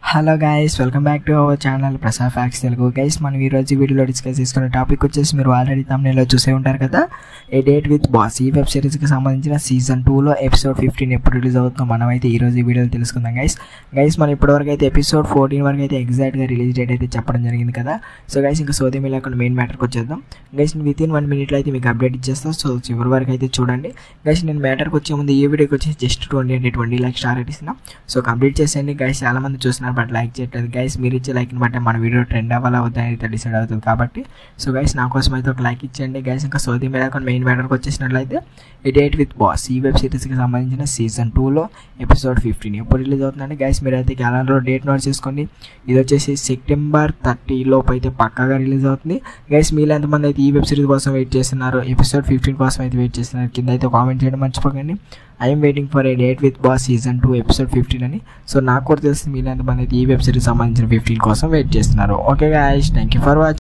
hello guys welcome back to our channel ప్రసా facts Telugu guys మనం ఈరోజు వీడియోలో డిస్కస్ చేసుకున్న టాపిక్ వచ్చేసి మీరు ఆల్రెడీ తమిళలో చూసే ఉంటారు కదా ఏ డేట్ విత్ బాస్ ఈ వెబ్ సిరీస్కి సంబంధించిన సీజన్ టూలో ఎపిసోడ్ ఫిఫ్టీన్ ఎప్పుడు రిలీజ్ అవుతుందో మనం అయితే ఈరోజు ఈ వీడియోలో తెలుసుకుందాం గైస్ గైస్ మనం ఇప్పటివరకు అయితే ఎపిసోడ్ ఫోర్టీన్ వరకు అయితే ఎగ్జాక్ట్గా రిలీజ్ డేట్ అయితే చెప్పడం జరిగింది కదా సో గైస్ ఇంకా సోది మీ లేకుండా మెయిన్ మ్యాటర్కి వచ్చేద్దాం గైస్ నేను విత్ ఇన్ వన్ మినిట్లో అయితే మీకు అప్డేట్ ఇచ్చేస్తాను సో చివరి వరకు అయితే చూడండి గైస్ నేను మ్యాటర్కి వచ్చే ముందు ఈ వీడియోకి వచ్చేసి జస్ట్ ట్వంటీ అంటే ట్వంటీ లైక్ స్టార్ ఇస్తున్నాం సో కంప్లీట్ చేసేయండి గైస్ చాలా మంది చూస్తున్నారు బట్ లైక్ చేయట్లేదు గైస్ మీరు ఇచ్చే లైక్ని బట్టి మన వీడియో ట్రెండ్ అవ్వాలా అవుతుంది అయితే డిసైడ్ అవుతుంది కాబట్టి సో గైస్ నా కోసం అయితే ఒక లైక్ ఇచ్చేయండి గైస్ ఇంకా సౌదీ మీద మెయిన్ మ్యాటర్కి వచ్చేసినట్లయితే ఈ డేట్ విత్ బాస్ ఈ వెబ్ సిరీస్కి సంబంధించిన సీజన్ టూలో ఎపిసోడ్ ఫిఫ్టీన్ ఎప్పుడు రిలీజ్ అవుతుందండి గైస్ మీరు అయితే క్యాలెండర్లో డేట్ నోట్ చేసుకోండి ఇది వచ్చేసి సెప్టెంబర్ థర్టీ లోపు అయితే పక్కాగా రిలీజ్ అవుతుంది గైస్ మీరు ఎంతమంది అయితే ఈ వెబ్ సిరీస్ కోసం వెయిట్ చేస్తున్నారు ఎపిసోడ్ ఫిఫ్టీన్ కోసం అయితే వెయిట్ చేస్తున్నారు కింద అయితే కామెంట్ చేయడం మర్చిపోకండి I'm waiting for a date with boss season two episode fifteen అని సో నాకు కూడా తెలిసి మీరు ఎంతమంది అయితే ఈ వెబ్ సిరీస్ సంబంధించిన ఫిఫ్టీన్ కోసం వెయిట్ చేస్తున్నారు okay guys thank you for watching